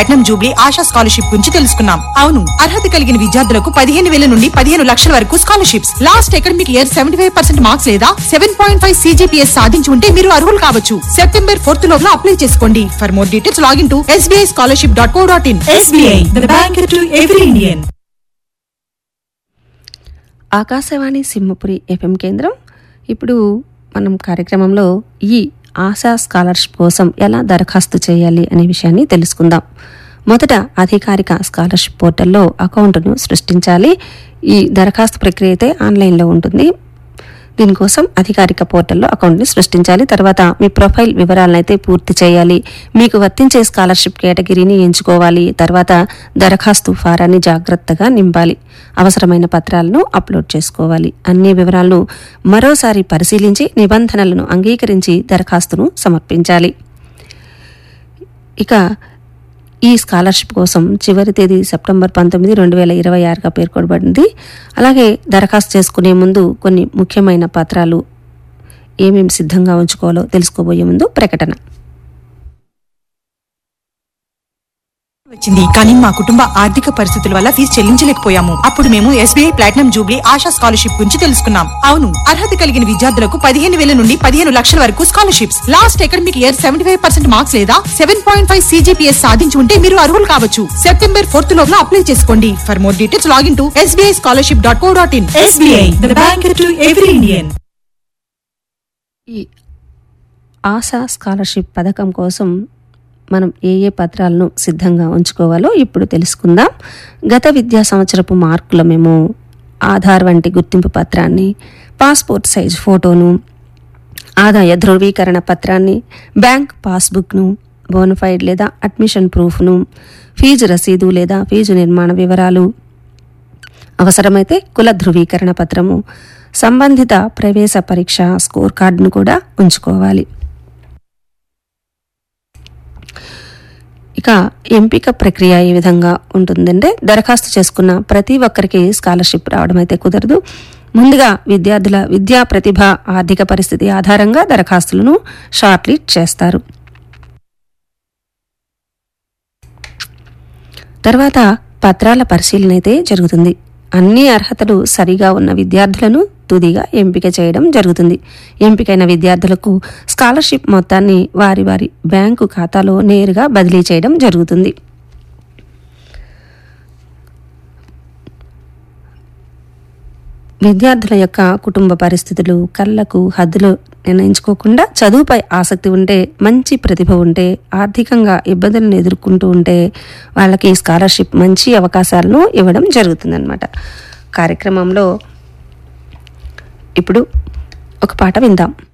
Platinum jubilee Asha scholarship గురించి తెలుసుకున్నాం అవును అర్హత కలిగిన విద్యార్థులకు పదిహేను వేల నుండి పదిహేను లక్షల వరకు scholarships last academic year seventy five percent marks లేదా సెవెన్ పాయింట్ ఫైవ్ సీజీపీఎస్ సాధించి ఉంటే మీరు అర్హులు కావచ్చు సెప్టెంబర్ ఫోర్త్ లోపల అప్లై చేసుకోండి for more details login to S B I scholarship dot co dot in SBI, the bank to every Indian. Akashvani Simhapuri FM కేంద్రం ఇప్పుడు మనం కార్యక్రమంలో ఈ ఆశా స్కాలర్షిప్ కోసం ఎలా దరఖాస్తు చేయాలి అనే విషయాన్ని తెలుసుకుందాం మొదట అధికారిక స్కాలర్షిప్ పోర్టల్లో అకౌంట్ను సృష్టించాలి ఈ దరఖాస్తు ప్రక్రియ అయితే ఆన్లైన్లో ఉంటుంది దీనికోసం అధికారిక పోర్టల్లో అకౌంట్ని సృష్టించాలి తర్వాత మీ ప్రొఫైల్ వివరాలను అయితే పూర్తి చేయాలి మీకు వర్తించే స్కాలర్షిప్ కేటగిరీని ఎంచుకోవాలి తర్వాత దరఖాస్తు ఫారాన్ని జాగ్రత్తగా నింపాలి అవసరమైన పత్రాలను అప్లోడ్ చేసుకోవాలి అన్ని వివరాలను మరోసారి పరిశీలించి నిబంధనలను అంగీకరించి దరఖాస్తును సమర్పించాలి ఇక ఈ స్కాలర్షిప్ కోసం చివరి తేదీ సెప్టెంబర్ పంతొమ్మిది రెండు వేల ఇరవై ఆరుగా పేర్కొనబడింది అలాగే దరఖాస్తు చేసుకునే ముందు కొన్ని ముఖ్యమైన పత్రాలు ఏమేమి సిద్ధంగా ఉంచుకోవాలో తెలుసుకోబోయే ముందు ప్రకటన వచ్చింది కానీ మా కుటుంబ ఆర్థిక పరిస్థితుల వల్ల ఫీజు చెల్లించలేకపోయాము అప్పుడు మేము S B I platinum jubilee Asha scholarship గురించి తెలుసుకున్నాం అవును అర్హత కలిగిన విద్యార్థులకు పదిహేను వేల నుండి పదిహేను లక్షల వరకు scholarships last academic year seventy five percent marks లేదా సెవెన్ పాయింట్ ఫైవ్ సీజీపీఎస్ సాధించి ఉంటే మీరు అర్హులు కావచ్చు సెప్టెంబర్ ఫోర్త్ లోపల అప్లై చేసుకోండి for more details login to S B I scholarship dot co dot in SBI, the bank to every Indian. ఈ ASHA scholarship పథకం కోసం మనం ఏ ఏ పత్రాలను సిద్ధంగా ఉంచుకోవాలో ఇప్పుడు తెలుసుకుందాం గత విద్యా సంవత్సరపు మార్కుల మేము ఆధార్ వంటి గుర్తింపు పత్రాన్ని పాస్పోర్ట్ సైజ్ ఫోటోను ఆదాయ ధృవీకరణ పత్రాన్ని బ్యాంక్ పాస్బుక్ను బోనఫైడ్ లేదా అడ్మిషన్ ప్రూఫ్ను ఫీజు రసీదు లేదా ఫీజు నిర్మాణ వివరాలు అవసరమైతే కుల ధృవీకరణ పత్రము సంబంధిత ప్రవేశ పరీక్ష స్కోర్ కార్డును కూడా ఉంచుకోవాలి ఇక ఎంపిక ప్రక్రియ ఏ విధంగా ఉంటుందంటే దరఖాస్తు చేసుకున్న ప్రతి ఒక్కరికి స్కాలర్షిప్ రావడం అయితే కుదరదు ముందుగా విద్యార్థుల విద్యా ప్రతిభ ఆర్థిక పరిస్థితి ఆధారంగా దరఖాస్తులను షార్ట్ లిస్ట్ చేస్తారు తర్వాత పత్రాల పరిశీలన అయితే జరుగుతుంది అన్ని అర్హతలు సరిగా ఉన్న విద్యార్థులను తుదిగా ఎంపిక చేయడం జరుగుతుంది ఎంపికైన విద్యార్థులకు స్కాలర్షిప్ మొత్తాన్ని వారి వారి బ్యాంకు ఖాతాలో నేరుగా బదిలీ చేయడం జరుగుతుంది విద్యార్థుల యొక్క కుటుంబ పరిస్థితులు కళ్ళకు హద్దులు నిర్ణయించుకోకుండా చదువుపై ఆసక్తి ఉంటే మంచి ప్రతిభ ఉంటే ఆర్థికంగా ఇబ్బందులను ఎదుర్కొంటూ ఉంటే వాళ్ళకి స్కాలర్షిప్ మంచి అవకాశాలను ఇవ్వడం జరుగుతుందన్నమాట కార్యక్రమంలో ఇప్పుడు ఒక పాట విందాం